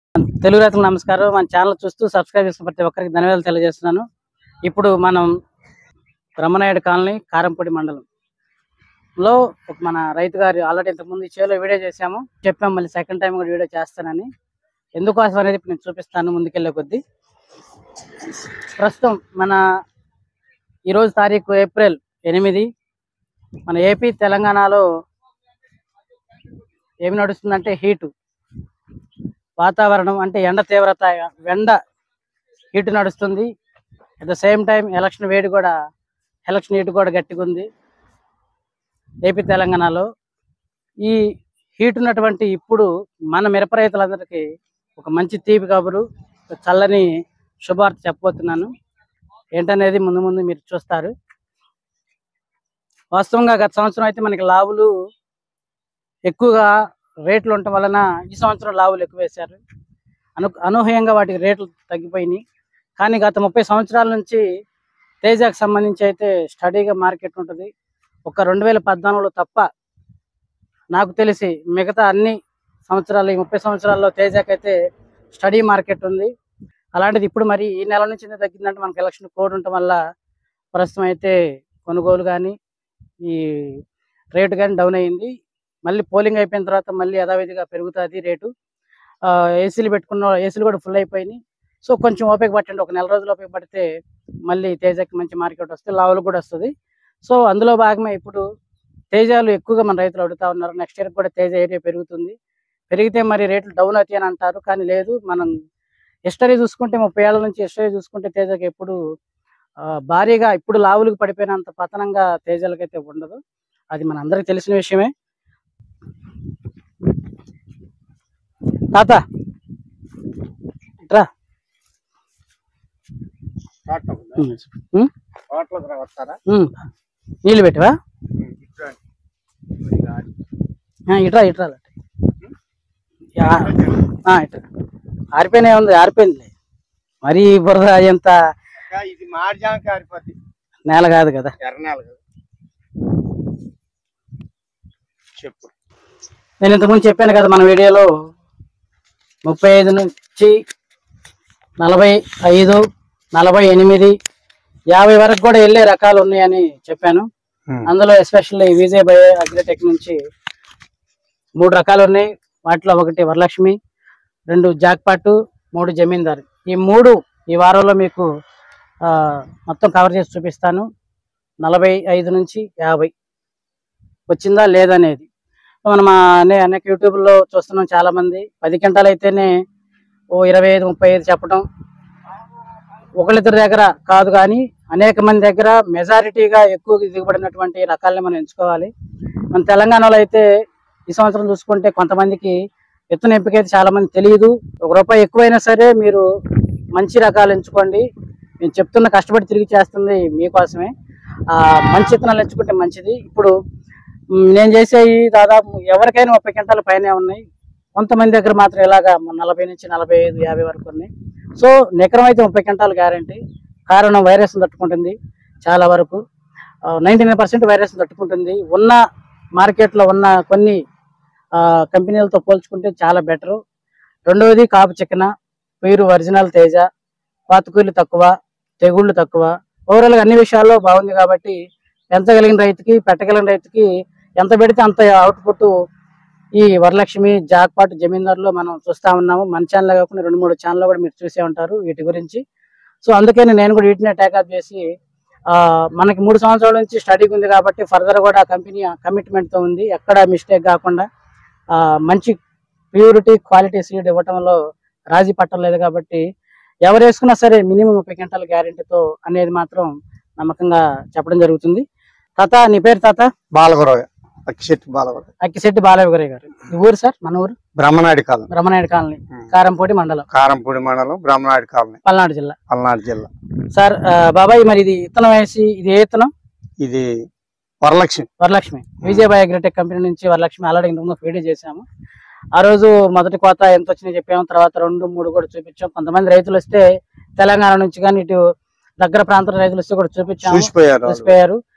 తెలుగు రైతులకు నమస్కారం మన ఛానల్ చూస్తూ సబ్స్క్రైబ్ చేసిన ప్రతి ఒక్కరికి ధన్యవాదాలు తెలియజేస్తున్నాను ఇప్పుడు మనం బ్రహ్మనాయుడు కాలనీ కారంపొడి మండలం లో ఒక మన రైతు గారు ఆల్రెడీ ఇంతకుముందు ఈ చేలో వీడియో చేశాము చెప్పాము మళ్ళీ సెకండ్ టైం కూడా వీడియో చేస్తానని ఎందుకోసం అనేది ఇప్పుడు నేను చూపిస్తాను ముందుకెళ్ళే కొద్దీ ప్రస్తుతం మన ఈరోజు తారీఖు ఏప్రిల్ ఎనిమిది మన ఏపీ తెలంగాణలో ఏమి నడుస్తుందంటే హీటు వాతావరణం అంటే ఎండ తీవ్రత ఎండ హీటు నడుస్తుంది at the same time election వేడి కూడా ఎలక్షన్ హీట్ కూడా గట్టిగా ఉంది ఏపీ తెలంగాణలో ఈ హీట్ ఉన్నటువంటి ఇప్పుడు మన మిరప రైతులందరికీ ఒక మంచి తీపి కబురు ఒక చల్లని శుభార్త చెప్పబోతున్నాను ఏంటనేది ముందు ముందు మీరు చూస్తారు వాస్తవంగా గత సంవత్సరం అయితే మనకి లావులు ఎక్కువగా రేట్లు ఉండటం వలన ఈ సంవత్సరం లావులు ఎక్కువ వేశారు అను అనూహ్యంగా వాటికి రేట్లు తగ్గిపోయినాయి కానీ గత ముప్పై సంవత్సరాల నుంచి తేజాకు సంబంధించి అయితే స్టడీగా మార్కెట్ ఉంటుంది ఒక రెండు వేల పద్నాలుగులో తప్ప నాకు తెలిసి మిగతా అన్ని సంవత్సరాలు ఈ ముప్పై సంవత్సరాల్లో తేజాకి అయితే స్టడీ మార్కెట్ ఉంది అలాంటిది ఇప్పుడు మరి ఈ నెల నుంచి ఇంత తగ్గిందంటే మనకి ఎలక్షన్ కోడ్ ఉండటం వల్ల ప్రస్తుతం అయితే కొనుగోలు కానీ ఈ రేటు కానీ డౌన్ అయింది మళ్ళీ పోలింగ్ అయిపోయిన తర్వాత మళ్ళీ యథావిధిగా పెరుగుతుంది రేటు ఆ, ఏసీలు పెట్టుకున్న ఏసీలు కూడా ఫుల్ అయిపోయినాయి సో కొంచెం ఓపిక పట్టండి ఒక నెల రోజులు ఓపిక పడితే మళ్ళీ తేజకి మంచి మార్కెట్ వస్తే లావులు కూడా వస్తుంది సో అందులో భాగమే ఇప్పుడు తేజాలు ఎక్కువగా మన రైతులు అడుగుతా ఉన్నారు నెక్స్ట్ ఇయర్ కూడా తేజ ఏరియా పెరుగుతుంది పెరిగితే మరి రేట్లు డౌన్ అవుతాయి అని అంటారు కానీ లేదు మనం హిస్టరీ చూసుకుంటే ముప్పై ఏళ్ళ నుంచి హిస్టరీ చూసుకుంటే తేజకి ఎప్పుడు ఆ, భారీగా ఇప్పుడు లావులకు పడిపోయినంత పతనంగా తేజాలకైతే ఉండదు అది మన అందరికి తెలిసిన విషయమే తాత ఇట్రా ఉమ్, ఉమ్, ఉమ్. నీళ్ళు పెట్టవా ఆ, ఇట్రా ఇట్రా లట్టి. యా- ఆ, ఇట్రా ఆరిపోయినా ఉంది ఆరిపోయింది మరి బురద ఎంత ఇది మార్జానికి ఆరిపోద్ది నేల కాదు కదా ఎర్రనేల కదా చెప్పు నేను ఇంతకుముందు చెప్పాను కదా మన వీడియోలో ముప్పై ఐదు నుంచి నలభై ఐదు నలభై ఎనిమిది యాభై వరకు కూడా వెళ్ళే రకాలు ఉన్నాయని చెప్పాను అందులో ఎస్పెషల్లీ విజయ్ బయో అగ్రిటెక్ నుంచి మూడు రకాలు ఉన్నాయి వాటిలో ఒకటి వరలక్ష్మి రెండు జాక్పాటు మూడు జమీందార్ ఈ మూడు ఈ వారంలో మీకు ఆ, మొత్తం కవర్ చేసి చూపిస్తాను నలభై ఐదు నుంచి యాభై వచ్చిందా లేదనేది మనం అనే అనేక యూట్యూబ్లో చూస్తున్నాం చాలా మంది పది గంటలు అయితేనే ఓ ఇరవై ఐదు ముప్పై ఐదు చెప్పడం ఒకళ్ళిద్దరి దగ్గర కాదు కానీ అనేక మంది దగ్గర మెజారిటీగా ఎక్కువ దిగుబడినటువంటి రకాలని మనం ఎంచుకోవాలి మన తెలంగాణలో అయితే ఈ సంవత్సరం చూసుకుంటే కొంతమందికి విత్తన ఎంపిక అయితే చాలా మంది తెలియదు ఒక రూపాయి ఎక్కువైనా సరే మీరు మంచి రకాలు ఎంచుకోండి నేను చెప్తున్న కష్టపడి తిరిగి చేస్తుంది మీకోసమే ఆ మంచి విత్తనాలు ఎంచుకుంటే మంచిది ఇప్పుడు మ్, నేను చేసేవి దాదాపు ఎవరికైనా ముప్పై గంటల పైనే ఉన్నాయి కొంతమంది దగ్గర మాత్రం ఇలాగా నలభై నుంచి నలభై ఐదు యాభై వరకు ఉన్నాయి సో నికరం అయితే ముప్పై గంటలు గ్యారంటీ కారణం వైరస్ తట్టుకుంటుంది చాలా వరకు నైంటీ నైన్ పర్సెంట్ వైరస్ తట్టుకుంటుంది ఉన్న మార్కెట్లో ఉన్న కొన్ని ఆ, కంపెనీలతో పోల్చుకుంటే చాలా బెటరు రెండవది కాపు చికెన పైరు ఒరిజినల్ తేజ పాతుకూలు తక్కువ తెగుళ్ళు తక్కువ ఓవరాల్గా అన్ని విషయాల్లో బాగుంది కాబట్టి పెంచగలిగిన రైతుకి పెట్టగలిగిన రైతుకి ఎంత పెడితే అంత అవుట్పుట్ ఈ వరలక్ష్మి జాక్పాట్ జమీందార్లో మనం చూస్తా ఉన్నాము మన ఛానల్ కాకుండా రెండు మూడు ఛానల్ కూడా మీరు చూసే ఉంటారు వీటి గురించి సో అందుకని నేను కూడా వీటినే టేకప్ చేసి ఆ, మనకి మూడు సంవత్సరాల నుంచి స్టడీకి ఉంది కాబట్టి ఫర్దర్ కూడా కంపెనీ కమిట్మెంట్ తో ఉంది ఎక్కడ మిస్టేక్ కాకుండా ఆ, మంచి ప్యూరిటీ క్వాలిటీ సీడ్ ఇవ్వటంలో రాజీ పట్టలేదు కాబట్టి ఎవరు వేసుకున్నా సరే మినిమం ముప్పై గంటల గ్యారెంటీతో అనేది మాత్రం నమ్మకంగా చెప్పడం జరుగుతుంది తాత నీ పేరు తాత బాలగురవ అక్కిశెట్టి బాలగురవ అక్కిశెట్టి బాలయ్య గారు ఈ ఊరు సార్ మన ఊరు బ్రహ్మనాయుడు కాలనీ బ్రహ్మనాయుడు కాలనీ ఉమ్. కారంపూడి మండలం కారంపూడి మండలం బ్రహ్మనాయుడు కాలనీ పల్నాడు జిల్లా పల్నాడు జిల్లా సార్ ఆ, బాబాయ్ మరి ఇది ఇత్తనం వేసి ఇది ఏ ఇత్తనం ఇది వరలక్ష్మి వరలక్ష్మి విజయబాయ్ అగ్రిటెక్ కంపెనీ నుంచి వరలక్ష్మి ఆల్రెడీ ఇంతకుముందు వీడియో చేశాము ఆ రోజు మొదటి కోత ఎంత వచ్చినాయి చెప్పాము తర్వాత రెండు మూడు కూడా చూపించాం కొంతమంది రైతులు వస్తే తెలంగాణ నుంచి కానీ ఇటు దగ్గర ప్రాంత రైతులు వస్తే కూడా చూపించాము చూసిపోయారు వాళ్ళు. చూసిపోయారు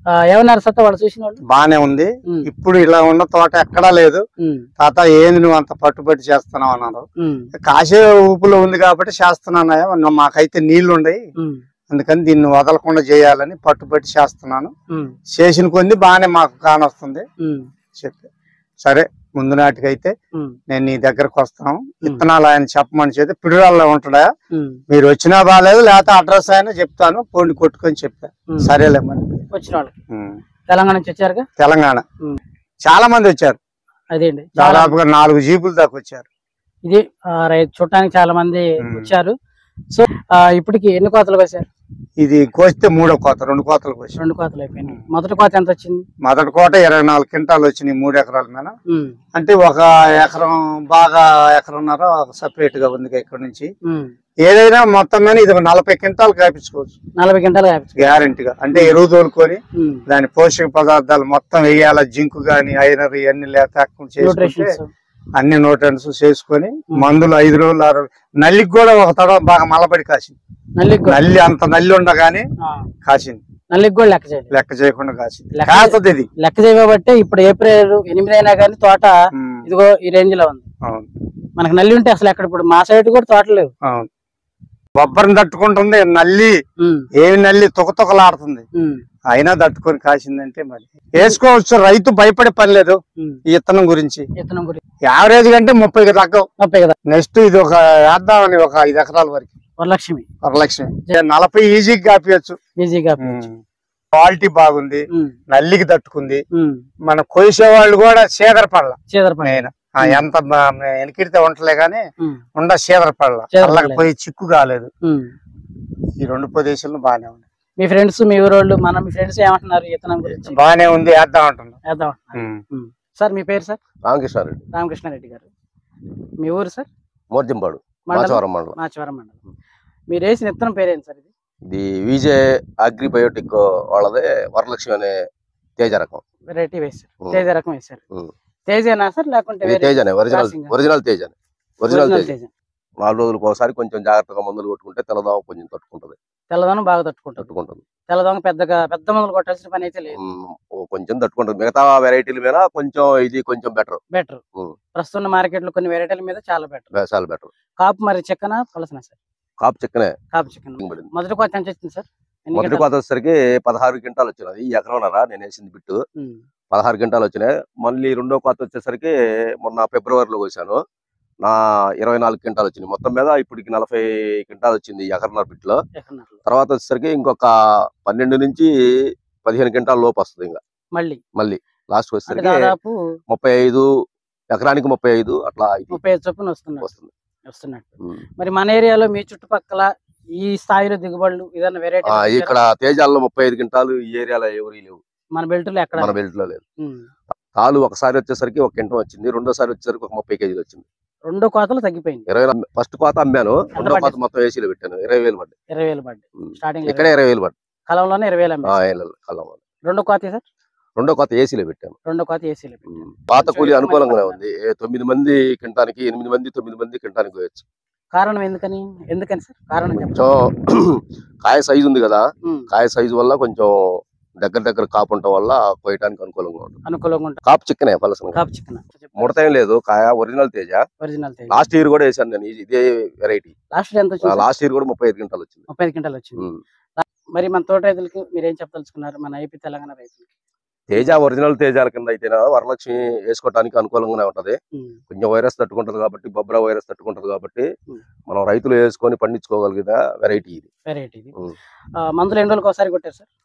ఆ, ఏమన్నారు సత్తా వాళ్ళు చూసిన వాళ్ళు బానే ఉంది ఉమ్, ఇప్పుడు ఇలా ఉన్న తోట ఎక్కడా లేదు ఉమ్, తాత ఏంది నువ్వు అంత పట్టుబట్టి చేస్తున్నావు అన్నారు ఉమ్, కాసే ఊపులో ఉంది కాబట్టి చేస్తున్నానయ్యా నువ్వు మాకైతే నీళ్లు ఉన్నాయి ఉమ్, అందుకని దీన్ని వదలకుండా చేయాలని పట్టుబట్టి చేస్తున్నాను ఉమ్, చేసిన కొన్ని బాగానే మాకు కానొస్తుంది ఉమ్, చెప్పి సరే ముందు నాటికైతే ఉమ్, నేను నీ దగ్గరకు వస్తాను విత్తనాలు ఆయన చెప్పమని చేస్తే పిడురాల్లో ఉంటాడా ఉమ్, మీరు వచ్చినా బాగాలేదు లేకపోతే అడ్రస్ అయినా చెప్తాను పోండి కొట్టుకొని చెప్పా ఉమ్. సరేలే మరి వచ్చిన వాళ్ళకి ఉమ్. తెలంగాణ నుంచి వచ్చారుగా తెలంగాణ ఉమ్. చాలా మంది వచ్చారు అదేండి చాలా దాదాపుగా నాలుగు జీపులు దాకా వచ్చారు ఇది ఆ, రైతు చూడటానికి చాలా మంది ఉమ్. వచ్చారు సో ఆ, ఇప్పటికి ఎన్ని కోతలు వేశారు ఇది కోస్తే మూడో కోత రెండు కోతలు కోసి రెండు కోతలు అయిపోయినాయి మొదటి కోత ఎంత వచ్చింది మొదటి కోట ఇరవై నాలుగు క్వింటాలు వచ్చినాయి మూడు ఎకరాల మీద ఉమ్, అంటే ఒక ఎకరం బాగా ఎకరన్నర సపరేట్ గా ఉంది ఇక్కడ నుంచి ఉమ్, ఏదైనా మొత్తం మీద ఇది ఒక నలభై క్వింటాలు కాపించుకోవచ్చు నలభై గంటలు కాపించు గ్యారంటీగా అంటే ఎరువు తోలుకొని ఉమ్, దాని పోషక పదార్థాలు మొత్తం వేయాల జింకు గాని ఐరన్ ఇవన్నీ లేక చేసుకుంటే న్యూట్రిషన్స్ అన్ని నోటన్స్ చేసుకొని మందులు ఐదు రోజులు ఆరు రోజులు. నల్లికి కూడా ఒక తడ బాగా మలబడి కాసింది నల్లికి కూడా నల్లి అంత నల్లి ఉండగానే ఆ, కాసింది నల్లికి కూడా లెక్క చేయాలి లెక్క చేయకుండా కాసింది లెక్క కాస్తది ఇది లెక్క చేయబట్టే ఇప్పుడు ఏప్రిల్ ఎనిమిది అయినా కానీ తోట ఉమ్, ఇదిగో ఈ రేంజ్ లో ఉంది అవును మనకి నల్లి ఉంటే అసలు ఎక్కడ ఇప్పుడు మా సైడ్ కూడా తోటలు లేవు అవును బొబ్బరిని తట్టుకుంటుంది నల్లి ఉమ్, ఏమి నల్లి తుకతుకలాడుతుంది ఉమ్, అయినా తట్టుకొని కాసిందంటే మరి వేసుకోవచ్చు రైతు భయపడే పని లేదు ఉమ్. ఈ ఇత్తనం గురించి విత్తనం గురించి యావరేజ్ కంటే ముప్పైకి తగ్గవు ముప్పై కదా నెక్స్ట్ ఇది ఒక వేద్దామని ఒక ఐదు ఎకరాల వరకు వరలక్ష్మి వరలక్ష్మి నలభై ఈజీగా కాపియచ్చు ఈజీగా క్వాలిటీ బాగుంది ఉమ్, నల్లికి తట్టుకుంది ఉమ్, మన కొలిసే వాళ్ళు కూడా సీదర పడల చీదరపండు మెయిన్ ఆ, ఎంత వెనకిడితే ఉండలే గానీ ఉమ్, ఉండ సీదర పడల చీదర చల్లకి పడలేదు. పోయి చిక్కు కాలేదు ఉమ్. ఈ రెండు ప్రదేశాలు బాగానే ఉంది మీ ఫ్రెండ్స్ మీ ఊరోళ్ళు మన మీ ఫ్రెండ్స్ ఏమంటున్నారు ఇతనం గురించి బాగానే ఉంది వేద్దాం అంటున్నాం వేద్దాం అంటున్నారు. ఉమ్. సార్ మీ పేరు సార్ రామకృష్ణారెడ్డి రామకృష్ణారెడ్డి గారు మీ ఊరు సార్ మోర్జంపాడు మండలం మాచవరం మండలం నాచవరం మండలం మీరు వేసిన విత్తనం పేరేంటి సార్ ఇది ఇది విజే అగ్రిబయోటిక్ వాళ్ళదే వరలక్ష్మి అనే తేజ రకం వెరైటీ వేశారు ఉమ్. తేజ రకం వేశారు ఉమ్. తేజేనా సార్ లేకుంటే ఇది వేరే తేజనే ఒరిజినల్ క్రాసింగా? ఒరిజినల్ తేజనే ఒరిజినల్ ఒరిజినల్ తేజ తేజ నాలుగు రోజులకు ఒకసారి కొంచెం జాగ్రత్తగా మందులు కొట్టుకుంటే తెల్లదోమ కొంచెం తట్టుకుంటది తెల్లదనం బాగా తట్టుకుంటుంది తట్టుకుంటుంది తెల్లదనం పెద్దగా పెద్ద మందులు కొట్టాల్సిన పని అయితే లేదు ఉమ్, ఓ కొంచెం తట్టుకుంటది మిగతా వెరైటీల మీద కొంచెం ఇది కొంచెం బెటర్ బెటర్ ఉమ్. ప్రస్తుతం మార్కెట్ లో కొన్ని వెరైటీల మీద చాలా బెటర్ చాలా బెటర్ కాపు మరి చిక్కన పలసన సార్ కాపు చిక్కనే కాపు చికెన్ పడింది. మొదటి కోత ఎంత వచ్చింది సార్ ఎన్ని మొదటి గంటలు? కోత వచ్చేసరికి పదహారు క్వింటాలు వచ్చినది ఈ ఎకరంన్నర నేను వేసింది బిట్టు ఉమ్. పదహారు క్వింటాలు వచ్చినాయి మళ్ళీ రెండో కోత వచ్చేసరికి మొన్న ఫిబ్రవరిలో కోసాను నా ఇరవై నాలుగు క్వింటాలు వచ్చినాయి మొత్తం మీద ఇప్పటికి నలభై క్వింటాలు వచ్చింది ఈ ఎకరన్నర బిట్లో ఎకరన్నరలో. తర్వాత వచ్చేసరికి ఇంకొక పన్నెండు నుంచి పదిహేను క్వింటాల లోపు వస్తుంది ఇంకా మళ్ళీ మళ్ళీ లాస్ట్ అంటే వచ్చేసరికి దాదాపు ముప్పై ఐదు ఎకరానికి ముప్పై ఐదు అట్లా ఇది ముప్పై ఐదు చొప్పున వస్తున్నారు వస్తుంది వస్తున్నట్టు ఉమ్. మరి మన ఏరియాలో మీ చుట్టుపక్కల ఈ స్థాయిలో దిగుబడులు ఏదైనా వెరైటీ ఆ, ఇక్కడ తేజాల్లో ముప్పై ఐదు క్వింటాలు ఈ ఏరియాలో ఎవరి లేవు మన బెల్ట్లో ఎక్కడ మన బెల్ట్ లో లేదు ఉమ్. తాలు ఒకసారి వచ్చేసరికి ఒక క్వింటం వచ్చింది రెండోసారి వచ్చేసరికి ఒక ముప్పై కేజీలు వచ్చింది రెండో కోతలు తగ్గిపోయింది ఇరవై ఫస్ట్ కోత అమ్మాను రెండో పడ్డాయి? కోత మొత్తం ఏసీలో పెట్టాను ఇరవై వేలు పడ్డాయి ఇరవై వేలు పడ్డాయి ఉమ్. స్టార్టింగ్ ఇక్కడే ఇరవై వేలు పడ్డాయి కలంలోనే ఇరవై వేలు ఆ, అమ్మాయి ఏళ్ళలో కళ్ళం రెండో కోత సార్ రెండో కోత ఏసీలో పెట్టాను రెండో కోత ఏసీలో ఉమ్. పాత కూలి కొంచెం అనుకూలంగానే ఎక్కువ ఉంది ఏ తొమ్మిది మంది కింటానికి ఎనిమిది మంది తొమ్మిది మంది కింటానికి పోయొచ్చు కారణం ఎందుకని ఎందుకని సార్ కారణం చెప్పండి. కొంచెం కాయ సైజు ఉంది కదా ఉమ్. కాయ సైజు వల్ల కొంచెం దగ్గర దగ్గర కాపు ఉండటం వల్ల కోయటానికి అనుకూలంగా ఉంటుంది అనుకూలంగా ఉంటుంది కాపు చిక్కనే పలసన కాపు చికెన్ ముడత ఏం లేదు కాయ original Teja original Teja last year కూడా వేసాను నేను ఇది- ఇదే వెరైటీ లాస్ట్ ఎంత వచ్చింది సార్? లాస్ట్ ఇయర్ కూడా ముప్పై ఐదు క్వింటాలు వచ్చింది ముప్పై ఐదు క్వింటాలు వచ్చింది ఉమ్. మరి మన తోట రైతులకి మీరు ఏం చెప్పదలుచుకున్నారు మన ఐపీ తెలంగాణ రైతులకి తేజ ఒరిజినల్ తేజాల కింద అయితేనే వరలక్ష్మి వేసుకోవడానికి అనుకూలంగానే ఉంటది ఉమ్. కొంచెం వైరస్ తట్టుకుంటది కాబట్టి బొబ్రా వైరస్ తట్టుకుంటది కాబట్టి ఉమ్. మనం రైతులు వేసుకొని పండించుకోగలిగిన వెరైటీ ఇది వెరైటీ ఇది ఉమ్. ఆ, మందులు ఎన్ని రోజులకు ఒకసారి కొట్టారు సార్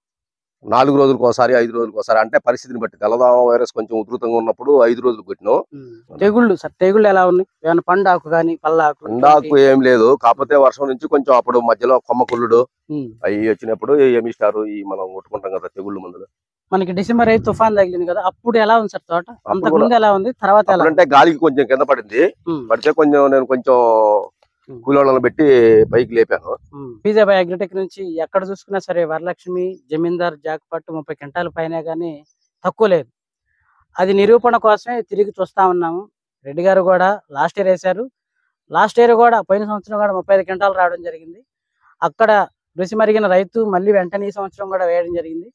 నాలుగు రోజులకు ఒకసారి ఐదు రోజులకు ఒకసారి అంటే పరిస్థితిని బట్టి తెల్లదోమ వైరస్ కొంచెం ఉధృతంగా ఉన్నప్పుడు ఐదు రోజులు కొట్టినాం ఉమ్. తెగుళ్ళు సార్ తెగుళ్ళు ఎలా ఉన్నాయి ఏమైనా పండు ఆకు కానీ పల్లాకు ఎండాకు ఏం లేదు కాకపోతే వర్షం నుంచి కొంచెం అప్పుడు మధ్యలో కొమ్మ కుళ్ళుడు ఉమ్. అవి వచ్చినప్పుడు ఏమి ఇస్తారు ఈ మనం కొట్టుకుంటాం కదా తెగుళ్ళు మందులు మనకి డిసెంబర్ అయితే తుఫాన్ తగిలింది కదా అప్పుడు ఎలా ఉంది సార్ తోట అంతకు కూడా- ముందు ఎలా ఉంది తర్వాత ఎలా అప్పుడంటే గాలికి కొంచెం కింద పడింది ఉమ్. పడితే కొంచెం నేను కొంచెం ఉమ్. కూలోళ్ళని పెట్టి పైకి లేపాను బీజేపీ అగ్రిటెక్ నుంచి ఎక్కడ చూసుకున్నా సరే వరలక్ష్మి జమీందార్ జాక్పట్టు ముప్పై క్వింటాల పైన కానీ తక్కువ లేదు అది నిరూపణ కోసమే తిరిగి చూస్తా ఉన్నాము రెడ్డి గారు కూడా లాస్ట్ ఇయర్ వేశారు లాస్ట్ ఇయర్ కూడా పోయిన సంవత్సరం కూడా ముప్పై ఐదు క్వింటాలు రావడం జరిగింది అక్కడ రుచి మరిగిన రైతు మళ్ళీ వెంటనే ఈ సంవత్సరం కూడా వేయడం జరిగింది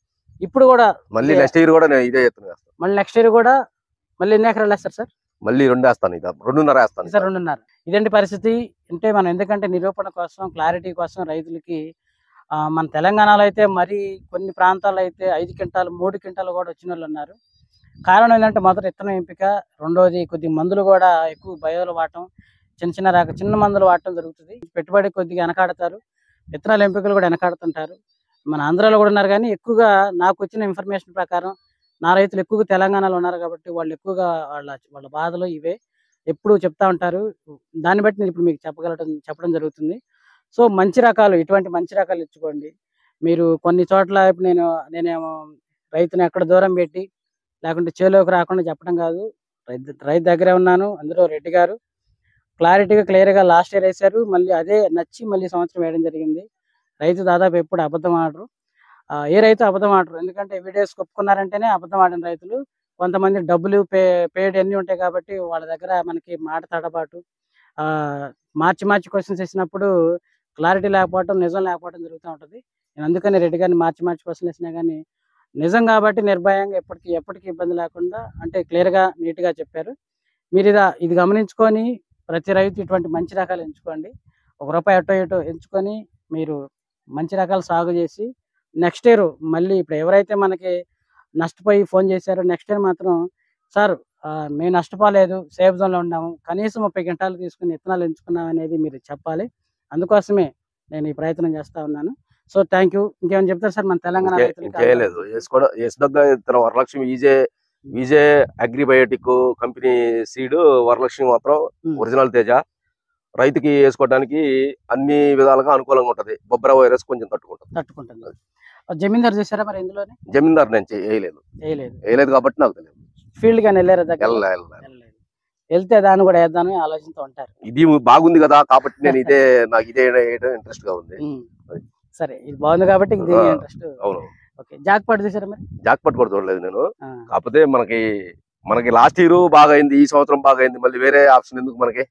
ఇప్పుడు కూడా మళ్ళీ ఇదే- నెక్స్ట్ ఇయర్ కూడా నేను ఇదే ఎత్తున వేస్తాను మళ్ళీ నెక్స్ట్ ఇయర్ కూడా మళ్ళీ ఎన్ని ఎకరాలు వేస్తారు సార్ మళ్ళీ రెండు వేస్తాను ఇక రెండున్నర వేస్తాను సార్ రెండున్నర ఇదండి పరిస్థితి అంటే మనం ఎందుకంటే నిరూపణ కోసం క్లారిటీ కోసం రైతులకి ఆ, మన తెలంగాణలో అయితే మరి కొన్ని ప్రాంతాల్లో అయితే ఐదు క్వింటాలు మూడు క్వింటాలు కూడా వచ్చిన వాళ్ళు ఉన్నారు కారణం ఏంటంటే మొదట విత్తనం ఎంపిక రెండోది కొద్ది మందులు కూడా ఎక్కువ బయోలు వాడటం చిన్న చిన్న రక చిన్న మందులు వాడటం జరుగుతుంది పెట్టుబడి కొద్దిగా వెనకాడతారు విత్తనాల ఎంపికలు కూడా వెనకాడుతుంటారు మన ఆంధ్రాలో కూడా ఉన్నారు కానీ ఎక్కువగా నాకు వచ్చిన ఇన్ఫర్మేషన్ ప్రకారం నా రైతులు ఎక్కువగా తెలంగాణలో ఉన్నారు కాబట్టి వాళ్ళు ఎక్కువగా వాళ్ళ వాళ్ళ బాధలు ఇవే ఎప్పుడు చెప్తా ఉంటారు దాన్ని బట్టి నేను ఇప్పుడు మీకు చెప్పగలటం చెప్పడం జరుగుతుంది సో మంచి రకాలు ఇటువంటి మంచి రకాలు ఇచ్చుకోండి మీరు కొన్ని చోట్ల ఇప్పుడు నేను నేనేమో రైతుని ఎక్కడ దూరం పెట్టి లేకుంటే చేలోకి రాకుండా చెప్పడం కాదు రైతు రైతు దగ్గరే ఉన్నాను అందులో రెడ్డి గారు క్లారిటీగా క్లియర్గా లాస్ట్ ఇయర్ వేశారు మళ్ళీ అదే నచ్చి మళ్ళీ ఈ సంవత్సరం వేయడం జరిగింది రైతు దాదాపు ఎప్పుడు అబద్ధం ఆడరు ఆ, ఏ రైతు అబద్ధం ఆడరు ఎందుకంటే ఎవిడెన్స్ ఒప్పుకున్నారంటేనే అబద్ధం ఆడిన రైతులు కొంతమంది డబ్బులు పే పేడ్ అన్నీ ఉంటాయి కాబట్టి వాళ్ళ దగ్గర మనకి మాట తడబాటు ఆ, మార్చి మార్చి క్వశ్చన్స్ ఇచ్చినప్పుడు క్లారిటీ లేకపోవడం నిజం లేకపోవడం జరుగుతూ ఉంటుంది నేను అందుకని రెడ్డి గారిని మార్చి మార్చి క్వశ్చన్ ఇచ్చినా కానీ నిజం కాబట్టి నిర్భయంగా ఎప్పటికీ ఎప్పటికీ ఇబ్బంది లేకుండా అంటే క్లియర్గా నీట్గా చెప్పారు మీరు ఇది ఇది గమనించుకొని ప్రతి రైతు ఇటువంటి మంచి రకాలు ఎంచుకోండి ఒక రూపాయి అటో ఇటో ఎంచుకొని మీరు మంచి రకాలు సాగు చేసి నెక్స్ట్ ఇయర్ మళ్ళీ ఇప్పుడు ఎవరైతే మనకి నష్టపోయి ఫోన్ చేశారో నెక్స్ట్ ఇయర్ మాత్రం సార్ ఆ, మేము నష్టపోలేదు సేఫ్ జోన్లో ఉన్నాము కనీసం ముప్పై గంటలు తీసుకుని విత్తనాలు ఎంచుకున్నాం అనేది మీరు చెప్పాలి అందుకోసమే నేను ఈ ప్రయత్నం చేస్తా ఉన్నాను సో థ్యాంక్ యూ ఇంకేమైనా చెప్తారు సార్ మన తెలంగాణ ఇంకే- రైతులకి? ఇంకేం లేదు వేసుకోవడం వేసదగ్గ ఇతర వరలక్ష్మి ఈజే విజే అగ్రిబయోటిక్ కంపెనీ సీడ్ వరలక్ష్మి మాత్రం ఉమ్. ఒరిజినల్ తేజ రైతుకి వేసుకోవడానికి అన్ని విధాలుగా అనుకూలంగా ఉంటది బొబ్బర వైరస్ కొంచెం తట్టుకుంటది తట్టుకుంటుంది జమీందార్ చేశారా మరి ఇందులోనే జమీందార్ నేను వేయలేదు వేయలేదు వేయలేదు కాబట్టి నాకు తెలియదు ఫీల్డ్ గానీ వెళ్ళారా దగ్గర వెళ్ళలే, వెళ్ళలే. వెళ్ళలేదు వెళ్తే దాన్ని కూడా వేద్దామని ఆలోచనతో ఉంటారు ఇది బాగుంది కదా కాబట్టి నేను ఇదే నాకు ఇదే వేయడం ఇంట్రెస్ట్ గా ఉంది ఉమ్. సరే ఇది బాగుంది కాబట్టి ఇది ఆ. ఇంట్రెస్ట్ అవును ఓకే జాక్ పాటు చేశారా మరి జాక్ పట్టు కూడా చూడలేదు నేను ఆ. కాకపోతే మనకి మనకి లాస్ట్ ఇయర్ బాగా అయింది ఈ సంవత్సరం బాగా అయింది మళ్ళీ వేరే ఆప్షన్ ఎందుకు మనకి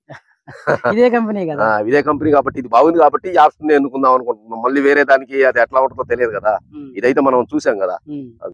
ఇదే కంపెనీ కదా ఆ, ఇదే కంపెనీ కాబట్టి ఇది బాగుంది కాబట్టి ఈ ఆప్షన్ ఎన్నుకుందాం అనుకుంటున్నాం మళ్ళీ వేరే దానికి అది ఎట్లా ఉంటుందో తెలియదు కదా ఉమ్. ఇదైతే మనం చూసాం కదా ఉమ్.